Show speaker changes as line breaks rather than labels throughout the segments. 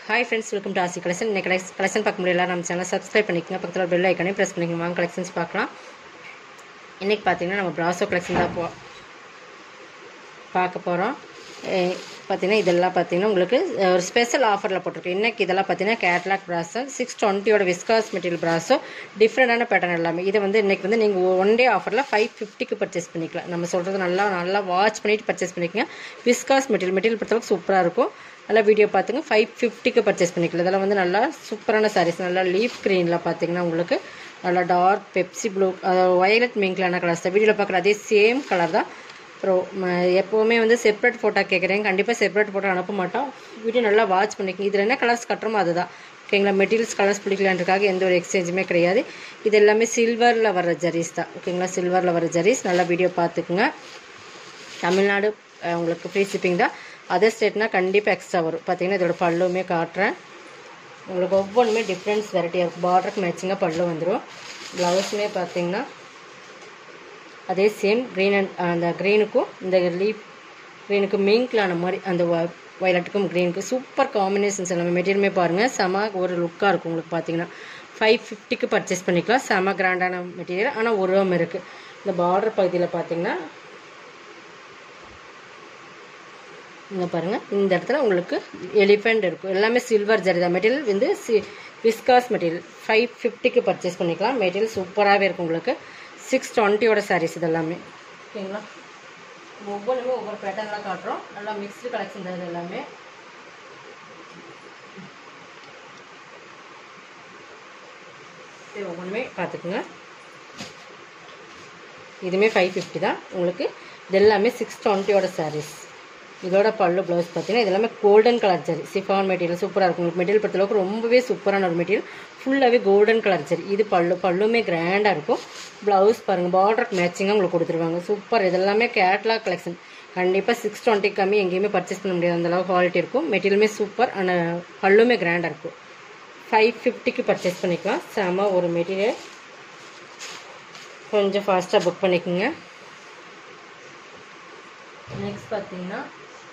hi friends welcome to Aasi collection இன்னைக்கு collection collection பார்க்க முடியல நம்ம சேனல் சப்ஸ்கிரைப் பண்ணிக்கோங்க பக்கத்தில் பெல் ஐக்கனே ப்ரெஸ் பண்ணிக்கோங்க வாங்க கலெக்ஷன்ஸ் பார்க்கலாம் இன்றைக்கி பார்த்தீங்கன்னா நம்ம ப்ராசோ கலெக்ஷன் தான் போ பார்க்க போகிறோம் பார்த்தீங்கன்னா இதெல்லாம் பார்த்தீங்கன்னா உங்களுக்கு ஒரு ஸ்பெஷல் ஆஃபரில் போட்டிருக்கு இன்றைக்கி இதெல்லாம் பார்த்தீங்கன்னா கேட்லாக் ப்ராஸோ சிக்ஸ் டுவெண்ட்டியோட விஸ்காஸ் மெட்டீரியல் ப்ராஸோ டிஃப்ரெண்டான பேட்டர்ன் எல்லாமே இதை வந்து இன்றைக்கி வந்து நீங்கள் ஒன் டே ஆஃபரில் ஃபைவ் ஃபிஃப்டிக்கு பர்ச்சேஸ் பண்ணிக்கலாம் நம்ம சொல்கிறது நல்லா நல்லா வாட்ச் பண்ணிவிட்டு பர்ச்சேஸ் பண்ணிக்கோங்க விஸ்காஸ் மெட்டீரியல் மெட்டீரியல் பொறுத்தளவுக்கு சூப்பராக இருக்கும் நல்லா வீடியோ பார்த்துங்க ஃபைவ் ஃபிஃப்டிக்கு பர்ச்சேஸ் பண்ணிக்கலாம் இதெல்லாம் வந்து நல்லா சூப்பரான சாரீஸ் நல்லா லீஃப் க்ரீனில் பார்த்தீங்கன்னா உங்களுக்கு நல்லா டார்க் பெப்சி ப்ளூ வயலட் மிங்க்லான கலர்ஸ் தான் வீடியோவில் பார்க்குற அதே சேம் கலர் தான் அப்புறம் ம- எப்போவுமே வந்து செப்பரேட் ஃபோட்டோ கேட்குறேன் கண்டிப்பாக செப்பரேட் ஃபோட்டோ அனுப்ப மாட்டோம் வீடியோ நல்லா வாட்ச் பண்ணிக்கங்க இதில் என்ன கலர்ஸ் கட்டுறோமோ அதுதான் ஓகேங்களா மெட்டீரியல்ஸ் கலர்ஸ் பிடிக்கலான்றக்காக எந்த ஒரு எக்ஸ்சேஞ்சுமே கிடையாது இது எல்லாமே சில்வரில் வர ஜரீஸ் தான் ஓகேங்களா சில்வரில் வர ஜரீஸ் நல்லா வீடியோ பார்த்துக்குங்க தமிழ்நாடு அஹ், உங்களுக்கு ஃப்ரீ ஷிப்பிங் தான் அதர் ஸ்டேட்னா கண்டிப்பாக எக்ஸ்ட்ரா வரும் பார்த்தீங்கன்னா இதோட பல்லுமே காட்டுறேன் உங்களுக்கு ஒவ்வொன்றுமே டிஃப்ரென்ஸ் வெரைட்டியாக இருக்கும் பார்டருக்கு மேட்சிங்காக பல்லு வந்துடும் ப்ளவுஸுமே பார்த்தீங்கன்னா அதே சேம் க்ரீன் அண்ட் அந்த க்ரீனுக்கும் இந்த லீப் க்ரீனுக்கு மிங்க்லான மாதிரி அந்த வயலட்டுக்கும் க்ரீனுக்கும் சூப்பர் காம்பினேஷன்ஸ் எல்லாமே மெட்டீரியலுமே பாருங்கள் செம ஒரு லுக்காக இருக்கும் உங்களுக்கு பார்த்தீங்கன்னா ஃபைவ் ஃபிஃப்டிக்கு பர்ச்சேஸ் பண்ணிக்கலாம் செம கிராண்டான மெட்டீரியல் ஆனால் உருவம் இருக்குது இந்த பார்டர் பகுதியில் பார்த்தீங்கன்னா இங்கே பாருங்கள் இந்த இடத்துல உங்களுக்கு எலிஃபெண்ட் இருக்கும் எல்லாமே சில்வர் ஜரி தான் மெட்டீரியல் வந்து சி விஸ்காஸ் மெட்டீரியல் ஃபைவ் ஃபிஃப்டிக்கு பர்ச்சேஸ் பண்ணிக்கலாம் மெட்டீரியல் சூப்பராகவே இருக்கும் உங்களுக்கு சிக்ஸ் டுவெண்ட்டியோட சாரீஸ் இது எல்லாமே ஓகேங்களா ஒவ்வொன்றுமே ஒவ்வொரு பேட்டர்ன்லாம் காட்டுறோம் நல்லா மிக்ஸ்டு கலெக்ஷன் தான் இது எல்லாமே இது ஒவ்வொன்றுமே பார்த்துக்குங்க இதுவுமே ஃபைவ் ஃபிஃப்டி தான் உங்களுக்கு இது எல்லாமே சிக்ஸ் டுவெண்ட்டியோட சாரீஸ் இதோட பல்லு ப்ளவுஸ் பார்த்தீங்கன்னா இது எல்லாமே golden colour zari chiffon material சூப்பராக இருக்கும் உங்களுக்கு மெட்டீரியல் பொறுத்தளவுக்கு ரொம்பவே சூப்பரான ஒரு மெட்டீரியல் ஃபுல்லாகவே கோல்டன் கலர் ஜரி இது பல்லு பல்லுமே கிராண்டாக இருக்கும் ப்ளவுஸ் பாருங்கள் பார்டருக்கு மேட்சிங்காக உங்களுக்கு கொடுத்துருவாங்க சூப்பர் இது எல்லாமே கேட்லாக் கலெக்ஷன் கண்டிப்பாக சிக்ஸ் டுவெண்ட்டி கம்மி எங்கேயுமே பர்ச்சேஸ் பண்ண முடியாது அந்த அளவு குவாலிட்டி இருக்கும் மெட்டீரியலுமே சூப்பர் ஆனால் பல்லுமே கிராண்டாக இருக்கும் ஃபைவ் ஃபிஃப்டிக்கு பர்ச்சேஸ் பண்ணிக்கலாம் செம ஒரு மெட்டீரியல் கொஞ்சம் ஃபாஸ்ட்டாக புக் பண்ணிக்கோங்க நெக்ஸ்ட் பார்த்தீங்கன்னா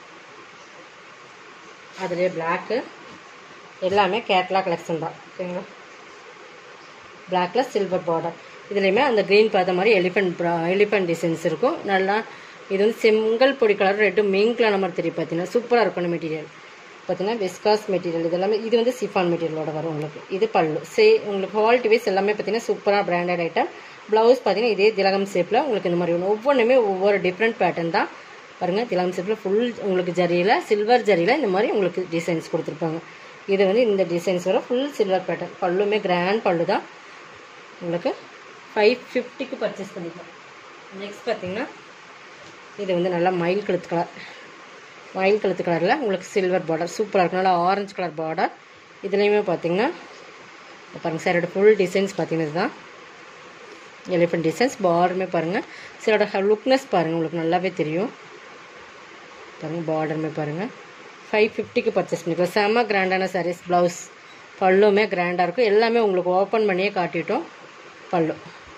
அதுலேயே பிளாக்கு எல்லாமே கேட்லாக் கலெக்ஷன் தான் ஓகேங்களா பிளாக்ல சில்வர் பார்டர் இதுலேயுமே அந்த க்ரீன் பார்த்த மாதிரி எலிஃபென்ட் ப்ரா எலிஃபென்ட் டிசைன்ஸ் இருக்கும் நல்லா இது வந்து செங்கல் பொடி கலர் ரெட்டு மிங்க்லான மாதிரி தெரியும் பார்த்தீங்கன்னா சூப்பராக இருக்கும் மெட்டீரியல் பார்த்தீங்கன்னா விஸ்காஸ் மெட்டீரியல் இது எல்லாமே இது வந்து சிஃபான் மெட்டீரியலோட வரும் உங்களுக்கு இது பல்லு சே உங்களுக்கு குவாலிட்டி வைஸ் எல்லாமே பார்த்தீங்கன்னா சூப்பராக பிராண்டட் ஐட்டம் ப்ளவுஸ் பார்த்தீங்கன்னா இதே திலகம் ஷேப்பில் உங்களுக்கு இந்த மாதிரி வரும் ஒவ்வொன்றுமே ஒவ்வொரு டிஃப்ரெண்ட் பேட்டர்ன் தான் பாருங்கள் திலகம் ஷேப்பில் ஃபுல் உங்களுக்கு ஜரியில் சில்வர் ஜரியில் இந்த மாதிரி உங்களுக்கு டிசைன்ஸ் கொடுத்துருப்பாங்க இது வந்து இந்த டிசைன்ஸ் வர ஃபுல் சில்வர் பேட்டர்ன் பல்லுமே கிராண்ட் பல்லு தான் உங்களுக்கு ஃபைவ் ஃபிஃப்டிக்கு பர்ச்சேஸ் பண்ணிக்கலாம் நெக்ஸ்ட் பார்த்தீங்கன்னா இது வந்து நல்லா மயில் கழுத்து கலர் மயில் கழுத்து கலரில் உங்களுக்கு சில்வர் பார்டர் சூப்பராக இருக்கும் நல்லா ஆரஞ்சு கலர் பார்டர் இதுலேயுமே பார்த்தீங்கன்னா இங்க பாருங்க சாரோட ஃபுல் டிசைன்ஸ் பார்த்தீங்கன்னா இதுதான் எலிஃபென்ட் டிசைன்ஸ் பார்டருமே பாருங்கள் சிலோட லுக்னஸ் பாருங்கள் உங்களுக்கு நல்லாவே தெரியும் பாருங்கள் பார்டருமே பாருங்கள் ஃபைவ் ஃபிஃப்டிக்கு பர்ச்சேஸ் பண்ணிக்கலாம் செம்ம கிராண்டான சாரீஸ் ப்ளவுஸ் பல்லுமே கிராண்டாக இருக்கும் எல்லாமே உங்களுக்கு ஓப்பன் பண்ணியே காட்டிட்டோம் பல்லு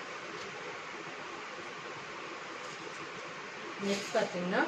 நெக்ஸ்ட் பார்த்தீங்கன்னா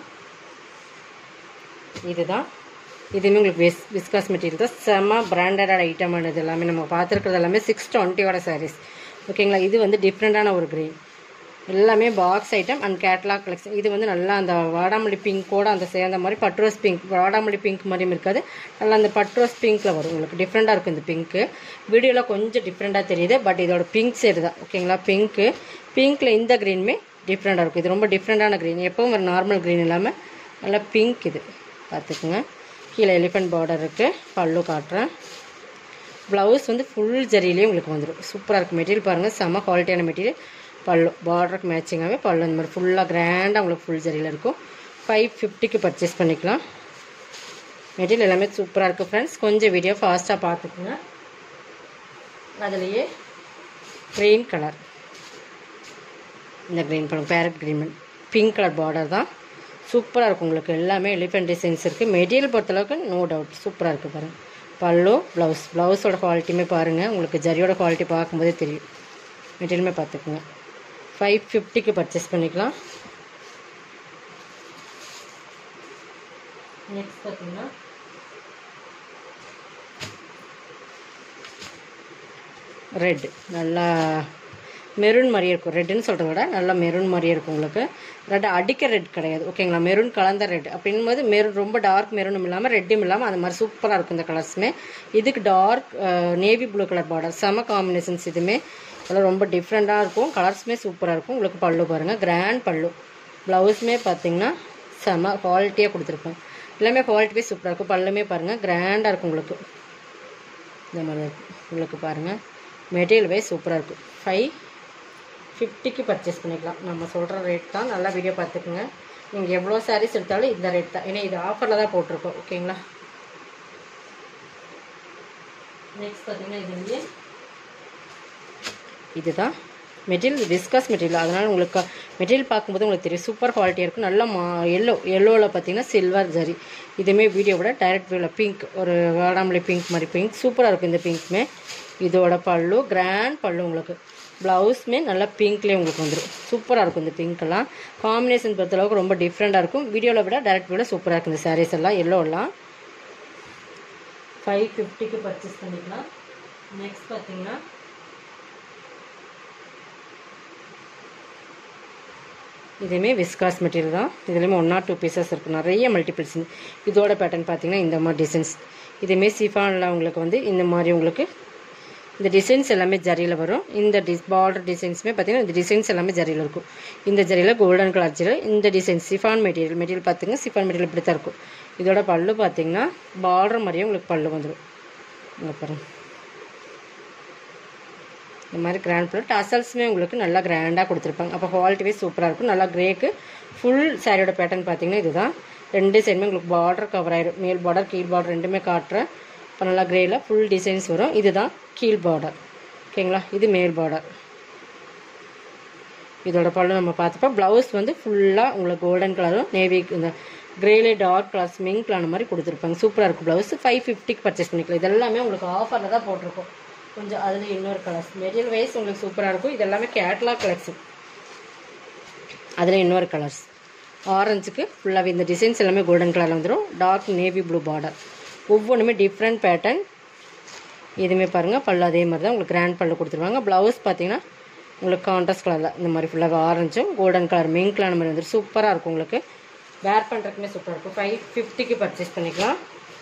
இதுதான் இதுவுமே உங்களுக்கு விஸ் விஸ்காஸ் மெட்டீரியல் தான் செம்ம பிராண்டட் ஐட்டமானது எல்லாமே நம்ம பார்த்துருக்கிறது எல்லாமே சிக்ஸ் டுவெண்ட்டியோட சாரீஸ் ஓகேங்களா இது வந்து டிஃப்ரெண்ட்டான ஒரு க்ரீன் எல்லாமே box item and catalogue collection இது வந்து நல்லா அந்த வாடாமல்லி பிங்கோட அந்த சேர்ந்த மாதிரி பட்ரோஸ் பிங்க் வாடாமல்லி பிங்க் மாதிரியும் இருக்காது நல்லா அந்த பட்ரோஸ் பிங்க்கில் வரும் உங்களுக்கு டிஃப்ரெண்ட்டாக இருக்கும் இந்த பிங்க்கு வீடியோவில் கொஞ்சம் டிஃப்ரெண்ட்டாக தெரியுது பட் இதோட பிங்க் சைடு தான் ஓகேங்களா பிங்க்கு பிங்க்கில் இந்த க்ரீனுமே டிஃப்ரெண்ட்டாக இருக்கும் இது ரொம்ப டிஃப்ரெண்ட்டான க்ரீன் எப்பவும் ஒரு நார்மல் க்ரீன் இல்லாமல் நல்லா பிங்க் இது பார்த்துக்குங்க கீழே எலிஃபென்ட் பார்டர் இருக்குது பல்லு காட்டுறேன் ப்ளவுஸ் வந்து ஃபுல் ஜரியிலே உங்களுக்கு வந்துடும் சூப்பராக இருக்கும் மெட்டீரியல் பாருங்கள் செம்ம குவாலிட்டியான மெட்டீரியல் பல்லு பார்டருக்கு மேட்சிங்காகவே பல்லு இந்த மாதிரி ஃபுல்லாக கிராண்டாக உங்களுக்கு ஃபுல் ஜரியில் இருக்கும் ஃபைவ் ஃபிஃப்டிக்கு பர்ச்சேஸ் பண்ணிக்கலாம் மெட்டீரியல் எல்லாமே சூப்பராக இருக்குது ஃப்ரெண்ட்ஸ் கொஞ்சம் வீடியோ ஃபாஸ்ட்டாக பார்த்துக்குங்க அதுலேயே க்ரீன் கலர் இந்த green colour parrot green pink colour border தான் சூப்பராக இருக்கும் உங்களுக்கு எல்லாமே எலிஃபென்ட் டிசைன்ஸ் இருக்குது மெட்டீரியல் பொறுத்தளவுக்கு நோ டவுட் சூப்பராக இருக்குது பாருங்கள் பல்லு ப்ளவுஸ் ப்ளவுஸோட குவாலிட்டியுமே பாருங்கள் உங்களுக்கு ஜரியோட குவாலிட்டி பார்க்கும்போதே தெரியும் மெட்டீரியலுமே பார்த்துக்குங்க ஃபைவ் ஃபிஃப்டிக்கு பர்ச்சேஸ் பண்ணிக்கலாம் நெக்ஸ்ட் பார்த்தீங்கன்னா ரெட் நல்லா மெரூன் மாதிரியே இருக்கும் ரெட்டுன்னு சொல்கிறத விட நல்லா மெரூன் மாதிரியே இருக்கும் உங்களுக்கு ரெட் அடிக்க ரெட் கிடையாது ஓகேங்களா மெரூன் கலந்த ரெட் அப்படின்போது மெரூன் ரொம்ப டார்க் மெரூனும் இல்லாமல் ரெட்டும் இல்லாமல் அந்த மாதிரி சூப்பராக இருக்கும் இந்த கலர்ஸுமே இதுக்கு dark navy blue colour border செம காம்பினேஷன்ஸ் இதுவுமே அதெல்லாம் ரொம்ப டிஃப்ரெண்ட்டாக இருக்கும் கலர்ஸுமே சூப்பராக இருக்கும் உங்களுக்கு பல்லு பாருங்கள் கிராண்ட் பல்லு ப்ளவுஸுமே பார்த்தீங்கன்னா செம குவாலிட்டியாக கொடுத்துருப்பேன் எல்லாமே குவாலிட்டியே சூப்பராக இருக்கும் பல்லுமே பாருங்கள் கிராண்டாக இருக்கும் உங்களுக்கு இந்த மாதிரி இருக்கும் உங்களுக்கு பாருங்கள் மெட்டீரியல் வைஸ் சூப்பராக இருக்கும் ஃபைவ் ஃபிஃப்டிக்கு பர்ச்சேஸ் பண்ணிக்கலாம் நம்ம சொல்கிற ரேட் தான் நல்லா வீடியோ பார்த்துக்குங்க நீங்கள் எவ்வளோ சாரீஸ் எடுத்தாலும் இந்த ரேட் தான் ஏன்னா இது ஆஃபரில் தான் போட்டிருக்கோம் ஓகேங்களா நெக்ஸ்ட் பார்த்தீங்கன்னா இது வந்து இதுதான் மெட்டீரியல் விஸ்காஸ் மெட்டீரியல் அதனால் உங்களுக்கு மெட்டீரியல் பார்க்கும்போது உங்களுக்கு தெரியும் சூப்பர் குவாலிட்டியாக இருக்கும் நல்லா மா எல்லோ எல்லோவில் பார்த்தீங்கன்னா சில்வர் ஜரி இதுவுமே வீடியோவோட டைரக்ட் வியூவில் பிங்க் ஒரு வாடாமல்லி பிங்க் மாதிரி பிங்க் சூப்பராக இருக்கும் இந்த பிங்க்குமே இதோட பல்லு கிராண்ட் பல்லு உங்களுக்கு ப்ளவுஸுமே நல்லா பிங்க்லேயே உங்களுக்கு வந்துடும் சூப்பராக இருக்கும் இந்த பிங்க்கெல்லாம் காம்பினேஷன் பொறுத்தளவுக்கு ரொம்ப டிஃப்ரெண்ட்டாக இருக்கும் வீடியோவில் விட டைரக்ட் வியூவில் சூப்பராக இருக்கும் இந்த சாரீஸ் எல்லாம் எல்லோலாம் ஃபைவ் ஃபிஃப்டிக்கு பர்ச்சேஸ் பண்ணிக்கலாம் நெக்ஸ்ட் பார்த்தீங்கன்னா இதுவுமே விஸ்காஸ் மெட்டீரியல் தான் இதுலேயுமே ஒன் ஆர் டூ பீசஸ் இருக்குது நிறைய மல்டிபிள்ஸ் இதோட பேட்டர்ன் பார்த்தீங்கன்னா இந்த மாதிரி டிசைன்ஸ் இதுவுமே சிஃபானில் உங்களுக்கு வந்து இந்த மாதிரி உங்களுக்கு இந்த டிசைன்ஸ் எல்லாமே ஜரியில் வரும் இந்த டிஸ் பார்டர் டிசைன்ஸுமே பார்த்தீங்கன்னா இந்த டிசைன்ஸ் எல்லாமே ஜரியில் இருக்கும் இந்த ஜரியில் கோல்டன் கலர் ஜரி இந்த டிசைன் சிஃபான் மெட்டீரியல் மெட்டீரியல் பார்த்தீங்கன்னா சிஃபான் மெட்டீரியல் இப்படி தான் இருக்கும் இதோட பல்லு பார்த்தீங்கன்னா பார்டர் மாதிரியே உங்களுக்கு பல்லு வந்துடும் இங்கே பாருங்க இந்த மாதிரி கிராண்ட் பல்லு டசல்ஸுமே உங்களுக்கு நல்லா கிராண்டாக கொடுத்துருப்பாங்க அப்போ குவாலிட்டி வைஸ் சூப்பராக இருக்கும் நல்லா கிரேக்கு ஃபுல் சாரியோட பேட்டர்ன் பார்த்தீங்கன்னா இதுதான் ரெண்டு சைடுமே உங்களுக்கு பார்டர் கவர் ஆயிடும் மேல் பார்டர் கீழ் பார்டர் ரெண்டுமே காட்டுறேன் இப்போ நல்லா கிரேயில் ஃபுல் டிசைன்ஸ் வரும் இதுதான் கீழ் பார்டர் ஓகேங்களா இது மேல் பார்டர் இதோட பல்லு நம்ம பார்த்தப்போ ப்ளவுஸ் வந்து ஃபுல்லாக உங்களுக்கு கோல்டன் கலரும் நேவி இந்த கிரேலே டார்க் கலர்ஸ் மிங்க் கலர் மாதிரி கொடுத்துருப்பாங்க சூப்பராக இருக்கும் ப்ளவுஸ் ஃபைவ் ஃபிஃப்டிக்கு பர்ச்சேஸ் பண்ணிக்கலாம் இது எல்லாமே உங்களுக்கு ஆஃபரில் தான் போட்டிருக்கோம் கொஞ்சம் அதில் இன்னொரு கலர்ஸ் மெட்டீரியல் வைஸ் உங்களுக்கு சூப்பராக இருக்கும் இது எல்லாமே கேட்லாக் கலெக்ஷன் அதில் இன்னொரு கலர்ஸ் ஆரஞ்சுக்கு ஃபுல்லாகவே இந்த டிசைன்ஸ் எல்லாமே கோல்டன் கலரில் வந்துடும் டார்க் நேவி ப்ளூ பார்டர் ஒவ்வொன்றுமே டிஃப்ரெண்ட் பேட்டர்ன் இதுவுமே பாருங்கள் பல்லு அதே மாதிரி தான் உங்களுக்கு கிராண்ட் பல்லு கொடுத்துருவாங்க ப்ளவுஸ் பார்த்தீங்கன்னா உங்களுக்கு கான்ட்ராஸ்ட் கலரில் இந்த மாதிரி ஃபுல்லாக ஆரஞ்சும் கோல்டன் கலர் மிங்க் கலர் மாதிரி வந்துட்டு சூப்பராக இருக்கும் உங்களுக்கு வேர் பண்ணுறதுக்குமே சூப்பராக இருக்கும் ஃபைவ் ஃபிஃப்டிக்கு பர்ச்சேஸ் பண்ணிக்கலாம்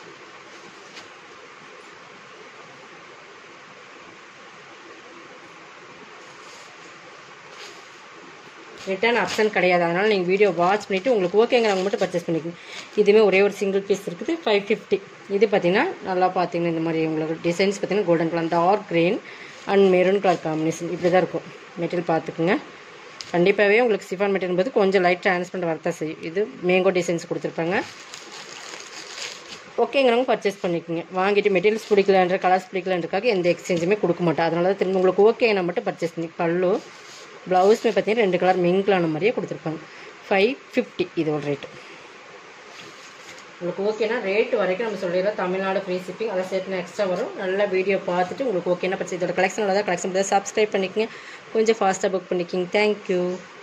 ரிட்டர்ன் ஆப்ஷன் கிடையாது அதனால் நீங்கள் வீடியோ வாட்ச் பண்ணிவிட்டு உங்களுக்கு ஓகேங்கிறவங்க மட்டும் பர்ச்சேஸ் பண்ணிக்கணும் இதுவுமே ஒரே ஒரு சிங்கிள் பீஸ் இருக்குது ஃபைவ் ஃபிஃப்டி இது பார்த்தீங்கன்னா நல்லா பார்த்தீங்கன்னா இந்த மாதிரி உங்களுக்கு டிசைன்ஸ் பார்த்தீங்கன்னா golden colour dark green and maroon colour combination இப்படி தான் இருக்கும் மெட்டீரியல் பார்த்துக்குங்க கண்டிப்பாகவே உங்களுக்கு சிஃபான் மெட்டீரியல் போது கொஞ்சம் லைட் டிரான்ஸ்பரண்ட் வரத்தான் செய்யும் இது மேங்கோ டிசைன்ஸ் கொடுத்துருப்பாங்க ஓகேங்கிறவங்க பர்ச்சேஸ் பண்ணிக்கோங்க வாங்கிட்டு மெட்டீரியல்ஸ் பிடிக்கலன்ற கலர்ஸ் பிடிக்கலன்றக்காக எந்த எக்ஸ்சேஞ்சுமே கொடுக்க மாட்டேன் அதனால தான் திரும்ப உங்களுக்கு ஓகேனா மட்டும் பர்ச்சேஸ் பண்ணி பல்லு ப்ளவுஸ்மே பார்த்தீங்கன்னா ரெண்டு கலர் மிங்க்லான மாதிரியே கொடுத்துருப்பாங்க ஃபைவ் ஃபிஃப்டி இதோட ரேட்டு உங்களுக்கு ஓகேனா ரேட் வரைக்கும் நம்ம சொல்லிடுறோம் தமிழ்நாடு ஃப்ரீ ஷிப்பிங் அதை சேர்த்து எக்ஸ்ட்ரா வரும் நல்ல வீடியோ பார்த்துட்டு உங்களுக்கு ஓகேனா பர்ச்சேஸ் இதோட கலெக்ஷன் தான் கலெக்ஷன் சப்ஸ்கிரைப் பண்ணிக்கங்க கொஞ்சம் ஃபாஸ்ட்டாக புக் பண்ணிக்கிங்க தேங்க்யூ